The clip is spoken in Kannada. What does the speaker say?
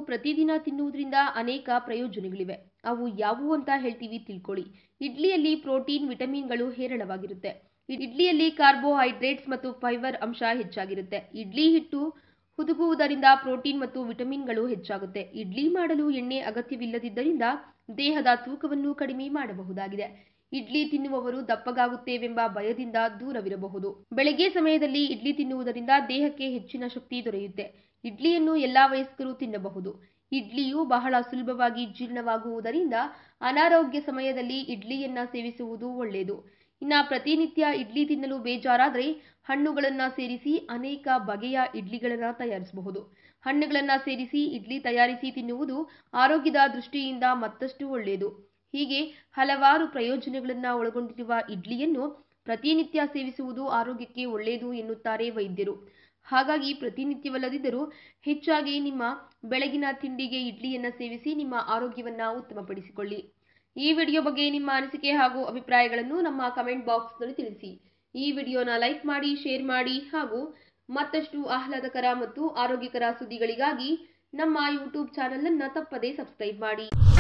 ಪ್ರತಿದಿನ ತಿನ್ನುವುದರಿಂದ ಅನೇಕ ಪ್ರಯೋಜನಗಳಿವೆ ಅವು ಯಾವುವು ಅಂತ ಹೇಳ್ತೀವಿ ತಿಳ್ಕೊಳ್ಳಿ ಇಡ್ಲಿಯಲ್ಲಿ ಪ್ರೋಟೀನ್ ವಿಟಮಿನ್ಗಳು ಹೇರಳವಾಗಿರುತ್ತೆ ಇಡ್ಲಿಯಲ್ಲಿ ಕಾರ್ಬೋಹೈಡ್ರೇಟ್ಸ್ ಮತ್ತು ಫೈಬರ್ ಅಂಶ ಹೆಚ್ಚಾಗಿರುತ್ತೆ ಇಡ್ಲಿ ಹಿಟ್ಟು ಹುದುಗುವುದರಿಂದ ಪ್ರೋಟೀನ್ ಮತ್ತು ವಿಟಮಿನ್ಗಳು ಹೆಚ್ಚಾಗುತ್ತೆ ಇಡ್ಲಿ ಮಾಡಲು ಎಣ್ಣೆ ಅಗತ್ಯವಿಲ್ಲದಿದ್ದರಿಂದ ದೇಹದ ತೂಕವನ್ನು ಕಡಿಮೆ ಮಾಡಬಹುದಾಗಿದೆ ಇಡ್ಲಿ ತಿನ್ನುವವರು ದಪ್ಪಗಾಗುತ್ತೇವೆಂಬ ಭಯದಿಂದ ದೂರವಿರಬಹುದು ಬೆಳಗ್ಗೆ ಸಮಯದಲ್ಲಿ ಇಡ್ಲಿ ತಿನ್ನುವುದರಿಂದ ದೇಹಕ್ಕೆ ಹೆಚ್ಚಿನ ಶಕ್ತಿ ದೊರೆಯುತ್ತೆ ಇಡ್ಲಿಯನ್ನು ಎಲ್ಲಾ ವಯಸ್ಕರು ತಿನ್ನಬಹುದು ಇಡ್ಲಿಯು ಬಹಳ ಸುಲಭವಾಗಿ ಜೀರ್ಣವಾಗುವುದರಿಂದ ಅನಾರೋಗ್ಯ ಸಮಯದಲ್ಲಿ ಇಡ್ಲಿಯನ್ನ ಸೇವಿಸುವುದು ಒಳ್ಳೆಯದು ಇನ್ನ ಪ್ರತಿನಿತ್ಯ ಇಡ್ಲಿ ತಿನ್ನಲು ಬೇಜಾರಾದ್ರೆ ಹಣ್ಣುಗಳನ್ನ ಸೇರಿಸಿ ಅನೇಕ ಬಗೆಯ ಇಡ್ಲಿಗಳನ್ನ ತಯಾರಿಸಬಹುದು ಹಣ್ಣುಗಳನ್ನ ಸೇರಿಸಿ ಇಡ್ಲಿ ತಯಾರಿಸಿ ತಿನ್ನುವುದು ಆರೋಗ್ಯದ ದೃಷ್ಟಿಯಿಂದ ಮತ್ತಷ್ಟು ಒಳ್ಳೆಯದು ಹೀಗೆ ಹಲವಾರು ಪ್ರಯೋಜನಗಳನ್ನ ಒಳಗೊಂಡಿರುವ ಇಡ್ಲಿಯನ್ನು ಪ್ರತಿನಿತ್ಯ ಸೇವಿಸುವುದು ಆರೋಗ್ಯಕ್ಕೆ ಒಳ್ಳೆಯದು ಎನ್ನುತ್ತಾರೆ ವೈದ್ಯರು ಹಾಗಾಗಿ ಪ್ರತಿನಿತ್ಯವಲ್ಲದಿದ್ದರೂ ಹೆಚ್ಚಾಗಿ ನಿಮ್ಮ ಬೆಳಗಿನ ತಿಂಡಿಗೆ ಇಡ್ಲಿಯನ್ನ ಸೇವಿಸಿ ನಿಮ್ಮ ಆರೋಗ್ಯವನ್ನ ಉತ್ತಮಪಡಿಸಿಕೊಳ್ಳಿ ಈ ವಿಡಿಯೋ ಬಗ್ಗೆ ನಿಮ್ಮ ಅನಿಸಿಕೆ ಹಾಗೂ ಅಭಿಪ್ರಾಯಗಳನ್ನು ನಮ್ಮ ಕಮೆಂಟ್ ಬಾಕ್ಸ್ನಲ್ಲಿ ತಿಳಿಸಿ ಈ ವಿಡಿಯೋನ ಲೈಕ್ ಮಾಡಿ ಶೇರ್ ಮಾಡಿ ಹಾಗೂ ಮತ್ತಷ್ಟು ಆಹ್ಲಾದಕರ ಮತ್ತು ಆರೋಗ್ಯಕರ ಸುದ್ದಿಗಳಿಗಾಗಿ ನಮ್ಮ ಯೂಟ್ಯೂಬ್ ಚಾನಲ್ ಅನ್ನ ತಪ್ಪದೇ ಸಬ್ಸ್ಕ್ರೈಬ್ ಮಾಡಿ